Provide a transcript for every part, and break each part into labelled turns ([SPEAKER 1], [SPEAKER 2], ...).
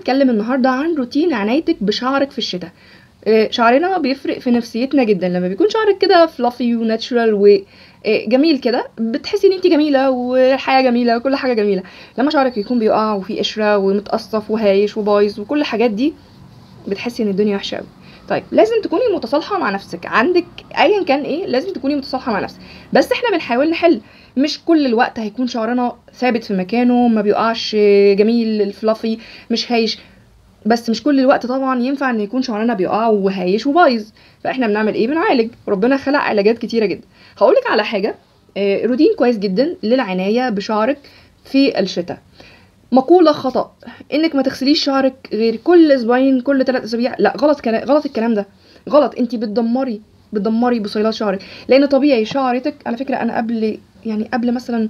[SPEAKER 1] هنتكلم النهارده عن روتين عنايتك بشعرك في الشتاء آه، شعرنا بيفرق في نفسيتنا جدا لما بيكون شعرك كده فلافي وناتشورال وجميل كده بتحسي ان انت جميله والحياه جميله وكل حاجه جميله لما شعرك يكون بيقع وفيه قشره ومتقصف وهايش وبايظ وكل الحاجات دي بتحسي ان الدنيا وحشه قوي طيب لازم تكوني متصالحه مع نفسك عندك ايا كان ايه لازم تكوني متصالحه مع نفسك بس احنا بنحاول نحل مش كل الوقت هيكون شعرنا ثابت في مكانه ما بيقعش جميل الفلافي مش هايش بس مش كل الوقت طبعا ينفع ان يكون شعرنا بيقع وهايش وبايظ فاحنا بنعمل ايه بنعالج ربنا خلق علاجات كتيره جدا هقولك على حاجه آه، روتين كويس جدا للعنايه بشعرك في الشتاء مقولة خطأ انك ما تغسليش شعرك غير كل اسبوعين كل ثلاث اسابيع لا غلط كلا... غلط الكلام ده غلط انت بتدمري بتدمري بصيلات شعرك لان طبيعي شعرتك على فكرة انا قبل يعني قبل مثلا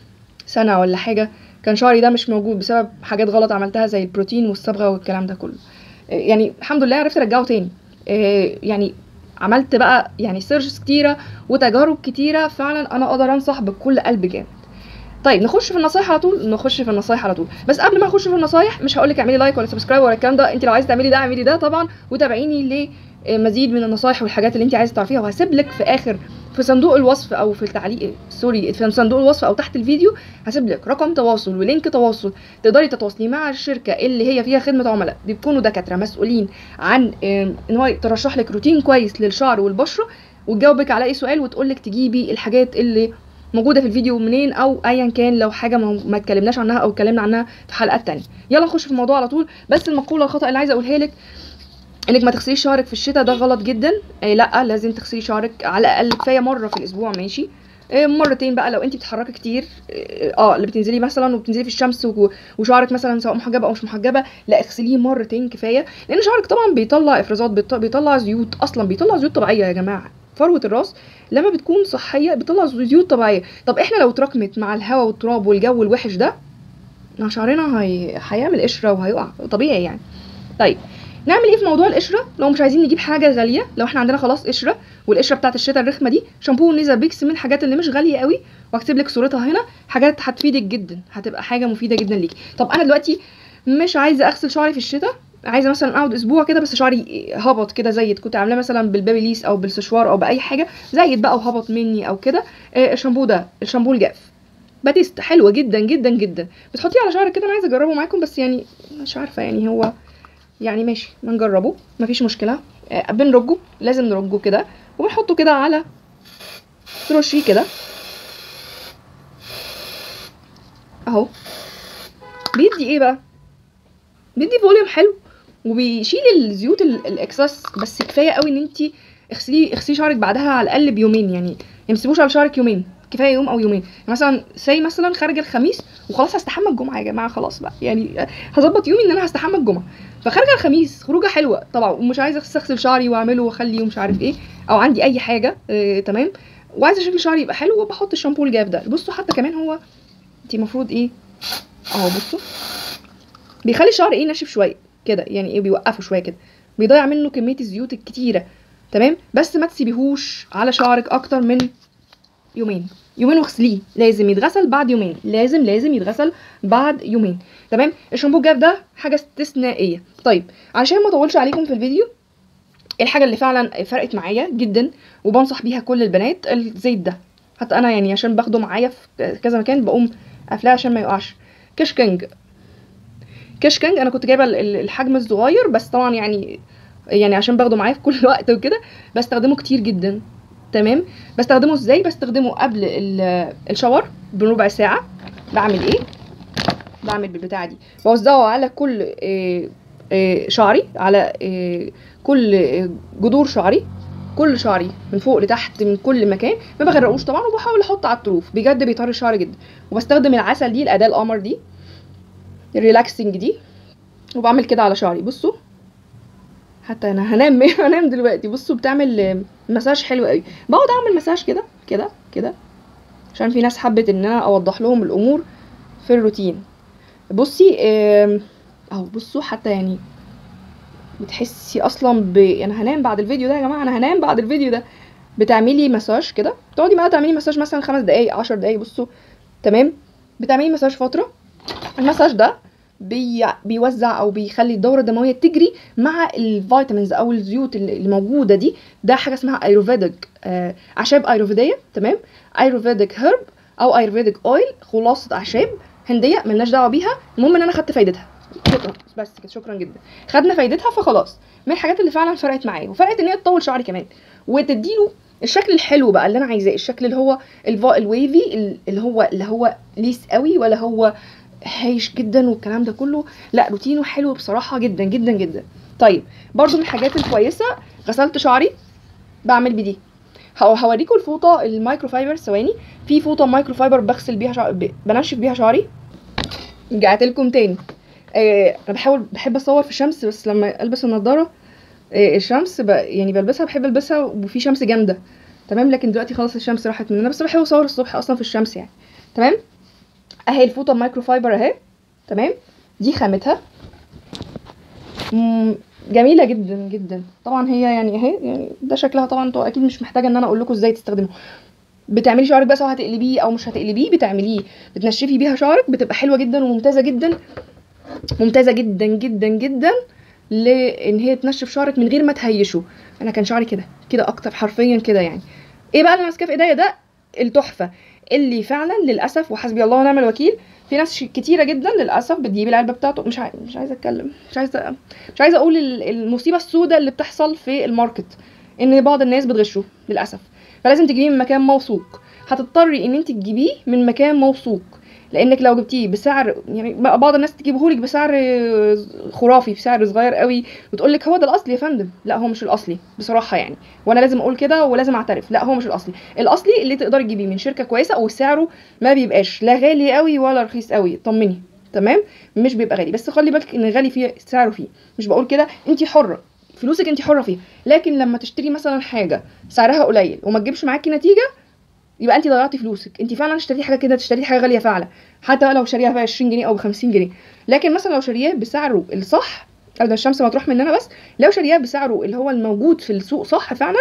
[SPEAKER 1] سنة ولا حاجة كان شعري ده مش موجود بسبب حاجات غلط عملتها زي البروتين والصبغة والكلام ده كله آه، يعني الحمد لله عرفت ارجعه تاني آه، يعني عملت بقى يعني سيرشز كتيرة وتجارب كتيرة فعلا انا اقدر انصح بكل قلب جامد طيب نخش في النصايح على طول نخش في النصايح على طول بس قبل ما اخش في النصايح مش هقول لك اعملي لايك ولا سبسكرايب ولا الكلام ده انت لو عايزه تعملي ده اعملي ده طبعا وتابعيني لمزيد من النصايح والحاجات اللي انت عايزه تعرفيها وهسيب لك في اخر في صندوق الوصف او في التعليق سوري في صندوق الوصف او تحت الفيديو هسيب لك رقم تواصل ولينك تواصل تقدري تتواصلي مع الشركه اللي هي فيها خدمه عملاء بيكونوا دكاتره مسؤولين عن آم، ان هو ترشح لك روتين كويس للشعر والبشره وتجاوبك على اي سؤال وتقول لك تجيبي الحاجات اللي موجوده في الفيديو منين او ايا كان لو حاجه ما ما اتكلمناش عنها او اتكلمنا عنها في حلقات تانية يلا نخش في الموضوع على طول بس المقوله الخطا اللي عايزه اقولها لك انك ما تغسليش شعرك في الشتاء ده غلط جدا آه لا لازم تغسلي شعرك على الاقل كفايه مره في الاسبوع ماشي آه مرتين بقى لو انت بتتحركي كتير اه آه، اللي بتنزلي مثلا وبتنزلي في الشمس و- وشعرك مثلا سواء محجبه او مش محجبه لا اغسليه مرتين كفايه لان شعرك طبعا بيطلع افرازات بيط- بيطلع زيوت اصلا بيطلع زيوت طبيعيه يا جماعه فروه الراس لما بتكون صحيه بتطلع زيوت طبيعيه طب احنا لو اتراكمت مع الهواء والتراب والجو الوحش ده مع شعرنا هي... هيعمل قشره وهيقع طبيعي يعني طيب نعمل ايه في موضوع القشره لو مش عايزين نجيب حاجه غاليه لو احنا عندنا خلاص قشره والقشره بتاعت الشتاء الرخمه دي شامبو نيزا بيكس من الحاجات اللي مش غاليه قوي واكتب لك صورتها هنا حاجات هتفيدك جدا هتبقى حاجه مفيده جدا ليكي طب انا دلوقتي مش عايزه اغسل شعري في الشتاء عايزه مثلا اقعد اسبوع كده بس شعري هبط كده زيت كنت عاملاه مثلا بالبابيليس او بالسشوار او باي حاجه زيت بقى وهبط مني او كده آه، الشامبو ده الشامبو الجاف باتيست حلوه جدا جدا جدا بتحطيه على شعرك كده انا عايزه اجربه معاكم بس يعني مش عارفه يعني هو يعني ماشي ما نجربه مفيش مشكله آه، بنرجه لازم نرجه كده وبنحطه كده على ترشيه كده اهو بيدي ايه بقى بيدي فوليوم حلو وبيشيل الزيوت ال- الاكسس بس كفايه قوي ان انت اغسلي اغسلي شعرك بعدها على الاقل بيومين يعني يعني ما تسيبوش على شعرك يومين كفايه يوم او يومين يعني مثلا سي مثلا خارجه الخميس وخلاص هستحمى الجمعه يا جماعه خلاص بقى يعني هظبط يومي ان انا هستحمى الجمعه فخارجه الخميس خروجه حلوه طبعا ومش عايزه اغسل شعري واعمله واخليه ومش عارف ايه او عندي اي حاجه آه تمام وعايزه شكل شعري يبقى حلو وبحط الشامبو الجاف ده بصوا حتى كمان هو انت المفروض ايه اهو بصوا بيخلي الشعر ايه ناشف شويه كده يعني ايه بيوقفه شويه كده بيضيع منه كميه الزيوت الكتيره تمام بس ما تسيبيهوش على شعرك اكتر من يومين يومين واغسليه لازم يتغسل بعد يومين لازم لازم يتغسل بعد يومين تمام الشامبو الجاف ده حاجه استثنائيه طيب عشان ما اطولش عليكم في الفيديو الحاجه اللي فعلا فرقت معايا جدا وبنصح بيها كل البنات الزيت ده حتى انا يعني عشان باخده معايا في كذا مكان بقوم قافلاه عشان ما يقعش كشكنج كشكنج انا كنت جايبه ال- ال- الحجم الصغير بس طبعا يعني يعني عشان باخده معايا في كل وقت وكده بستخدمه كتير جدا تمام بستخدمه ازاي بستخدمه قبل ال- الشاور بربع ساعه بعمل ايه بعمل بالبتاعه دي بوزعه على كل آه، آه، شعري على آه، كل آه، جذور شعري كل شعري من فوق لتحت من كل مكان ما بغرقوش طبعا وبحاول احط على الطروف بجد بيطري الشعر جدا وبستخدم العسل دي الاداه القمر دي الريلاكسنج دي وبعمل كده على شعري بصوا حتى انا هنام هنام دلوقتي بصوا بتعمل آه، مساج حلو قوي بقعد اعمل مساج كده كده كده عشان في ناس حبت ان انا اوضح لهم الامور في الروتين بصي آم، اهو بصوا حتى يعني بتحسي اصلا ب انا هنام بعد الفيديو ده يا جماعه انا هنام بعد الفيديو ده بتعملي مساج كده تقعدي بقى تعملي مساج مثلا خمس دقايق عشر دقايق بصوا تمام بتعملي مساج فتره المساج ده بي بيوزع او بيخلي الدوره الدمويه تجري مع الفيتامينز او الزيوت اللي اللي موجوده دي ده حاجه اسمها ايروفيدك آه اعشاب ايروفيديه تمام ايروفيدك هيرب او ايروفيدك اويل خلاصه اعشاب هنديه ملناش دعوه بيها المهم ان انا خدت فايدتها شكرا بس كده شكرا جدا خدنا فايدتها فخلاص من الحاجات اللي فعلا فرقت معايا وفرقت ان هي تطول شعري كمان وتديله الشكل الحلو بقى اللي انا عايزاه الشكل اللي هو الفا الويفي اللي هو اللي هو ليس قوي ولا هو هايش جدا والكلام ده كله لا روتينه حلو بصراحه جدا جدا جدا طيب برضو من الحاجات الكويسه غسلت شعري بعمل بدي هو- هوريكم الفوطه المايكرو فايبر ثواني في فوطه مايكرو فايبر بغسل بيها شعر... ب- بنشف بيها شعري رجعت لكم تاني آه انا بحاول بحب اصور في الشمس بس لما البس النضاره آه الشمس ب... يعني بلبسها بحب البسها وفي شمس جامده تمام لكن دلوقتي خلاص الشمس راحت مننا بس بحب اصور الصبح اصلا في الشمس يعني تمام اهي الفوطه المايكرو فايبر اهي تمام دي خامتها مم، جميله جدا جدا طبعا هي يعني اهي يعني ده شكلها طبعا انتوا اكيد مش محتاجه ان انا اقول لكم ازاي تستخدموه بتعملي شعرك بقى سواء هتقلبيه او مش هتقلبيه بتعمليه بتنشفي بيها شعرك بتبقى حلوه جدا وممتازه جدا ممتازه جدا جدا جدا لان هي تنشف شعرك من غير ما تهيشه انا كان شعري كده كده اكتر حرفيا كده يعني ايه بقى اللي ماسكاه في ايديا ده التحفه اللي فعلا للاسف وحسبي الله ونعم الوكيل في ناس ش- كتيره جدا للاسف بتجيب العلبه بتاعته مش عايزه مش عايزه اتكلم مش عايزه مش عايزه اقول ال- المصيبه السوداء اللي بتحصل في الماركت ان بعض الناس بتغشه للاسف فلازم تجيبيه من مكان موثوق هتضطري ان انت تجيبيه من مكان موثوق لانك لو جبتيه بسعر يعني بقى بعض الناس تجيبهولك بسعر خرافي بسعر صغير قوي وتقول لك هو ده الاصلي يا فندم لا هو مش الاصلي بصراحه يعني وانا لازم اقول كده ولازم اعترف لا هو مش الاصلي الاصلي اللي تقدري تجيبيه من شركه كويسه وسعره ما بيبقاش لا غالي قوي ولا رخيص قوي طمني تمام مش بيبقى غالي بس خلي بالك ان غالي فيه سعره فيه مش بقول كده انت حره فلوسك انت حره فيها لكن لما تشتري مثلا حاجه سعرها قليل وما تجيبش معاكي نتيجه يبقى انت ضيعتي فلوسك انت فعلا اشتريتي حاجه كده تشتري حاجه غاليه فعلا حتى بقى لو شاريها ب 20 جنيه او ب 50 جنيه لكن مثلا لو شارياه بسعره الصح قبل ما الشمس ما تروح مننا بس لو شارياه بسعره اللي هو الموجود في السوق صح فعلا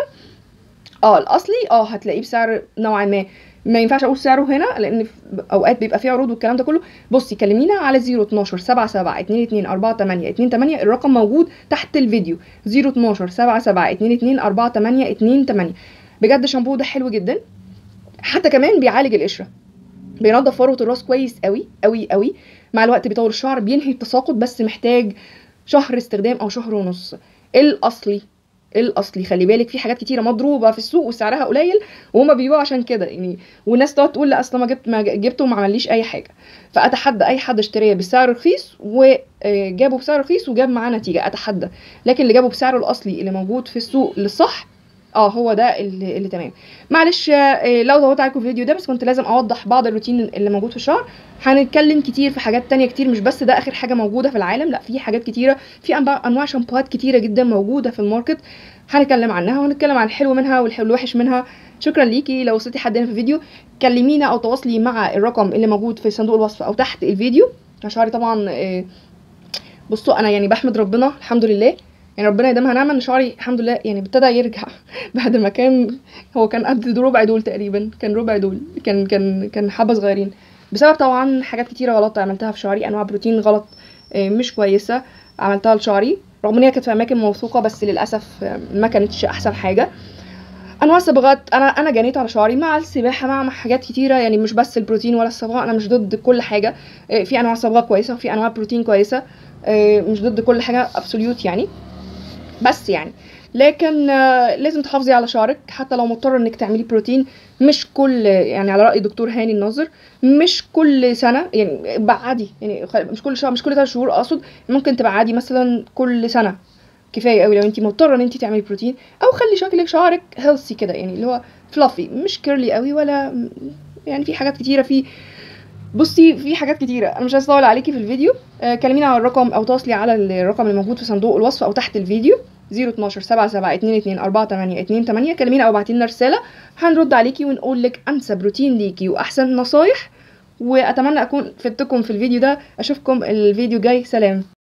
[SPEAKER 1] اه الاصلي اه هتلاقيه بسعر نوعا ما ما ينفعش اقول سعره هنا لان في اوقات بيبقى فيه عروض والكلام ده كله بصي كلمينا على 012 77 22 48 28 الرقم موجود تحت الفيديو 012 77 22 48 28 بجد الشامبو ده حلو جدا حتى كمان بيعالج القشره بينضف فروه الراس كويس قوي قوي قوي مع الوقت بيطول الشعر بينهي التساقط بس محتاج شهر استخدام او شهر ونص الاصلي الاصلي خلي بالك في حاجات كتيره مضروبه في السوق وسعرها قليل وهما بيبيعوا عشان كده يعني والناس تقعد تقول لا اصل ما جبت ما جبته وما عمليش اي حاجه فاتحدى اي حد اشتريه بسعر رخيص وجابه بسعر رخيص وجاب معاه نتيجه اتحدى لكن اللي جابه بسعره الاصلي اللي موجود في السوق للصح اه هو ده اللي, اللي تمام معلش آه، لو طولت عليكم الفيديو ده بس كنت لازم اوضح بعض الروتين اللي موجود في الشعر هنتكلم كتير في حاجات تانية كتير مش بس ده اخر حاجه موجوده في العالم لا في حاجات كتيره في أنواع- انواع شامبوهات كتيره جدا موجوده في الماركت هنتكلم عنها وهنتكلم عن الحلو منها والوحش منها شكرا ليكي لو وصلتي حد هنا في الفيديو كلمينا او تواصلي مع الرقم اللي موجود في صندوق الوصف او تحت الفيديو أنا شعري طبعا آه، بصوا انا يعني بحمد ربنا الحمد لله يعني ربنا يديمها نعمه ان شعري الحمد لله يعني ابتدى يرجع بعد ما كان هو كان قد ربع دول تقريبا كان ربع دول كان كان كان حبه صغيرين بسبب طبعا حاجات كتيره غلط عملتها في شعري انواع بروتين غلط آه، مش كويسه عملتها لشعري رغم ان هي كانت في اماكن موثوقه بس للاسف آه، ما كانتش احسن حاجه انواع صبغات انا انا جنيت على شعري مع السباحه مع مع حاجات كتيره يعني مش بس البروتين ولا الصبغه انا مش ضد كل حاجه آه، في انواع صبغه كويسه وفي انواع بروتين كويسه آه، مش ضد كل حاجه ابسوليوت يعني بس يعني لكن آه، لازم تحافظي على شعرك حتى لو مضطره انك تعملي بروتين مش كل يعني على راي دكتور هاني الناظر مش كل سنه يعني بعدي يعني خ- مش كل شهر مش كل ثلاث شهور اقصد ممكن تبعدي مثلا كل سنه كفايه قوي لو انت مضطره ان انت تعملي بروتين او خلي شكلك شعرك هيلثي كده يعني اللي هو فلافي مش كيرلي قوي ولا يعني في حاجات كتيره في بصي في حاجات كتيره انا مش عايزه اطول عليكي في الفيديو آه، كلميني على الرقم او تواصلي على الرقم الموجود في صندوق الوصف او تحت الفيديو 012 77 22 48 28 كلمينا او ابعتي لنا رساله هنرد عليكي ونقول لك انسب روتين ليكي واحسن نصايح واتمنى اكون فدتكم في الفيديو ده اشوفكم الفيديو جاي سلام